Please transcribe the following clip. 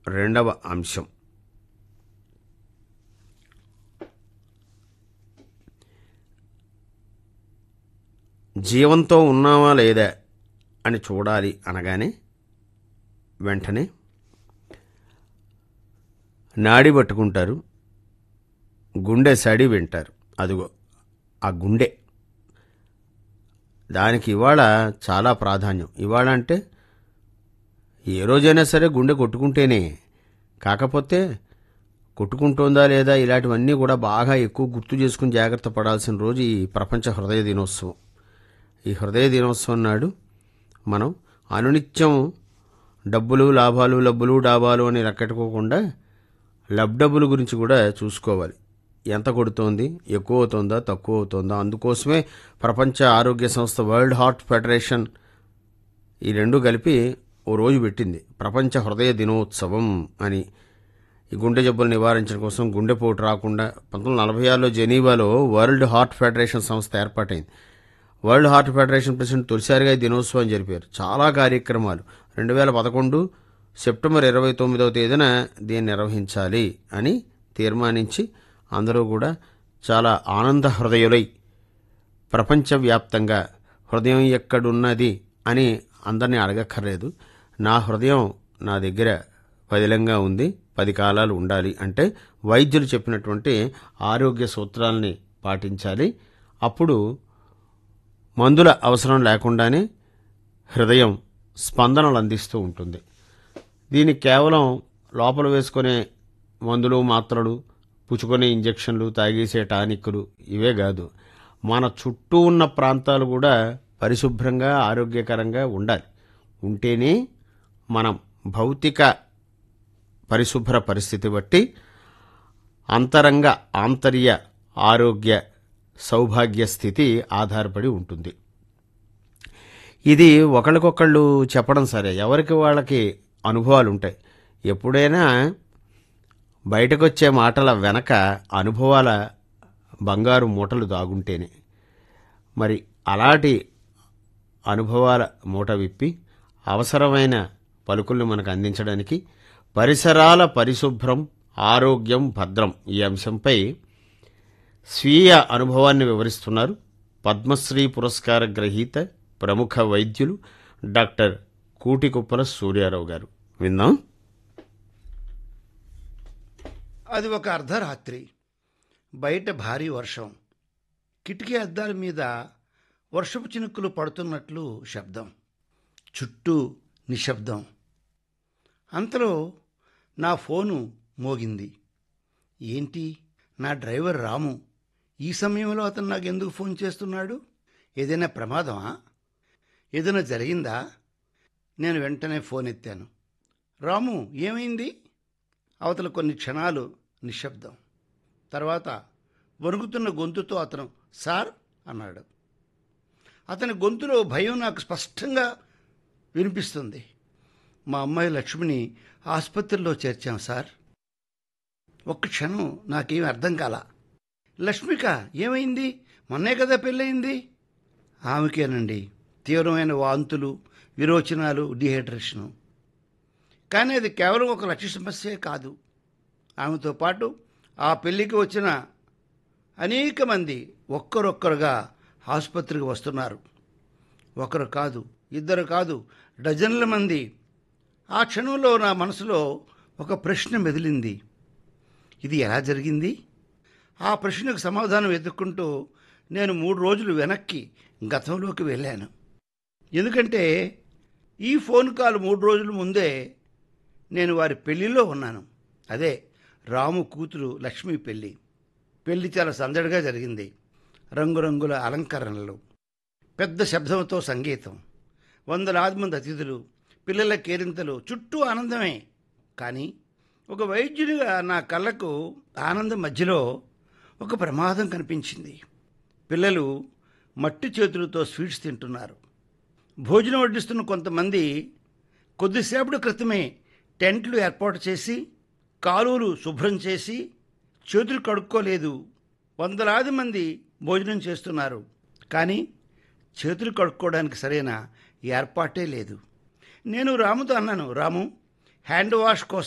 రెండవ అంశం జీవంతో ఉన్నామా లేదా అని చూడాలి అనగానే వెంటనే నాడి పట్టుకుంటారు గుండె సడి వింటారు అదిగో ఆ గుండె దానికి ఇవాళ చాలా ప్రాధాన్యం ఇవాళ అంటే ఏ రోజైనా సరే గుండె కొట్టుకుంటేనే కాకపోతే కొట్టుకుంటోందా లేదా ఇలాంటివన్నీ కూడా బాగా ఎక్కువ గుర్తు చేసుకుని జాగ్రత్త పడాల్సిన రోజు ఈ ప్రపంచ హృదయ దినోత్సవం ఈ హృదయ దినోత్సవం నాడు మనం అనునిత్యం డబ్బులు లాభాలు లబ్బులు డాబాలు అని లెక్కెట్టుకోకుండా లబ్డబ్బుల గురించి కూడా చూసుకోవాలి ఎంత కొడుతోంది ఎక్కువ అవుతుందా తక్కువ అవుతుందా అందుకోసమే ప్రపంచ ఆరోగ్య సంస్థ వరల్డ్ హార్ట్ ఫెడరేషన్ ఈ రెండు కలిపి ఓ రోజు పెట్టింది ప్రపంచ హృదయ దినోత్సవం అని ఈ గుండె జబ్బులు నివారించడం కోసం గుండెపోటు రాకుండా పంతొమ్మిది వందల నలభై ఆరులో జెనీవాలో వరల్డ్ హార్ట్ ఫెడరేషన్ సంస్థ ఏర్పాటైంది వరల్డ్ హార్ట్ ఫెడరేషన్ ప్రెసిడెంట్ తొలిసారిగా ఈ దినోత్సవం జరిపారు చాలా కార్యక్రమాలు రెండు వేల పదకొండు సెప్టెంబర్ ఇరవై తొమ్మిదవ తేదీన దీన్ని నిర్వహించాలి అని తీర్మానించి అందరూ కూడా చాలా ఆనంద హృదయులై ప్రపంచవ్యాప్తంగా హృదయం ఎక్కడున్నది అని అందరినీ అడగక్కర్లేదు నా హృదయం నా దగ్గర పదిలంగా ఉంది పది కాలాలు ఉండాలి అంటే వైద్యులు చెప్పినటువంటి ఆరోగ్య సూత్రాలని పాటించాలి అప్పుడు మందుల అవసరం లేకుండానే హృదయం స్పందనలు అందిస్తూ ఉంటుంది దీనికి కేవలం లోపల వేసుకునే మందులు మాత్రలు పుచ్చుకునే ఇంజెక్షన్లు తాగేసే టానిక్లు ఇవే కాదు మన చుట్టూ ఉన్న ప్రాంతాలు కూడా పరిశుభ్రంగా ఆరోగ్యకరంగా ఉండాలి ఉంటేనే మనం భౌతిక పరిశుభ్ర పరిస్థితి బట్టి అంతరంగ ఆంతర్య ఆరోగ్య సౌభాగ్య స్థితి ఆధారపడి ఉంటుంది ఇది ఒకళ్ళకొకళ్ళు చెప్పడం సరే ఎవరికి వాళ్ళకి అనుభవాలు ఉంటాయి ఎప్పుడైనా బయటకు వచ్చే మాటల వెనక అనుభవాల బంగారు మూటలు దాగుంటేనే మరి అలాంటి అనుభవాల మూట విప్పి అవసరమైన పలుకుల్ని మనకు అందించడానికి పరిసరాల పరిశుభ్రం ఆరోగ్యం భద్రం ఈ అంశంపై స్వీయ అనుభవాన్ని వివరిస్తున్నారు పద్మశ్రీ పురస్కార గ్రహీత ప్రముఖ వైద్యులు డాక్టర్ కూటికుప్పల సూర్యారావు గారు విందాం అది ఒక అర్ధరాత్రి బయట భారీ వర్షం కిటికీ అద్దాల మీద వర్షపు చినుకులు పడుతున్నట్లు శబ్దం చుట్టూ నిశ్శబ్దం అంతలో నా ఫోను మోగింది ఏంటి నా డ్రైవర్ రాము ఈ సమయంలో అతను నాకు ఎందుకు ఫోన్ చేస్తున్నాడు ఏదైనా ప్రమాదమా ఏదైనా జరిగిందా నేను వెంటనే ఫోన్ ఎత్తాను రాము ఏమైంది అవతల కొన్ని క్షణాలు నిశ్శబ్దం తర్వాత వణుకుతున్న గొంతుతో అతను సార్ అన్నాడు అతని గొంతులో భయం నాకు స్పష్టంగా వినిపిస్తుంది మా అమ్మాయి లక్ష్మిని ఆసుపత్రిలో చేర్చాం సార్ ఒక్క క్షణం నాకేం అర్థం కాల లక్ష్మిక ఏమైంది మొన్నే కదా పెళ్ళయింది ఆమెకేనండి తీవ్రమైన వాంతులు విరోచనాలు డిహైడ్రేషను కానీ అది కేవలం ఒక లక్ష్య సమస్యే కాదు ఆమెతో పాటు ఆ పెళ్లికి వచ్చిన అనేక మంది ఒక్కరొక్కరుగా ఆసుపత్రికి వస్తున్నారు ఒకరు కాదు ఇద్దరు కాదు డజన్ల మంది ఆ క్షణంలో నా మనసులో ఒక ప్రశ్న మెదిలింది ఇది ఎలా జరిగింది ఆ ప్రశ్నకు సమాధానం వెతుక్కుంటూ నేను మూడు రోజులు వెనక్కి గతంలోకి వెళ్ళాను ఎందుకంటే ఈ ఫోన్ కాల్ మూడు రోజుల ముందే నేను వారి పెళ్లిలో ఉన్నాను అదే రాము కూతురు లక్ష్మి పెళ్లి పెళ్లి చాలా సందడిగా జరిగింది రంగురంగుల అలంకరణలు పెద్ద శబ్దంతో సంగీతం వందలాది మంది అతిథులు పిల్లల కేరింతలు చుట్టూ ఆనందమే కానీ ఒక వైద్యుడిగా నా కళ్ళకు ఆనందం మధ్యలో ఒక ప్రమాదం కనిపించింది పిల్లలు మట్టి చేతులతో స్వీట్స్ తింటున్నారు భోజనం వడ్డిస్తున్న కొంతమంది కొద్దిసేపటి క్రితమే టెంట్లు ఏర్పాటు చేసి కాలువలు శుభ్రం చేసి చేతులు కడుక్కోలేదు వందలాది మంది భోజనం చేస్తున్నారు కానీ చేతులు కడుక్కోవడానికి సరైన ఏర్పాటే లేదు నేను రాముతో అన్నాను రాము హ్యాండ్ వాష్ కోసం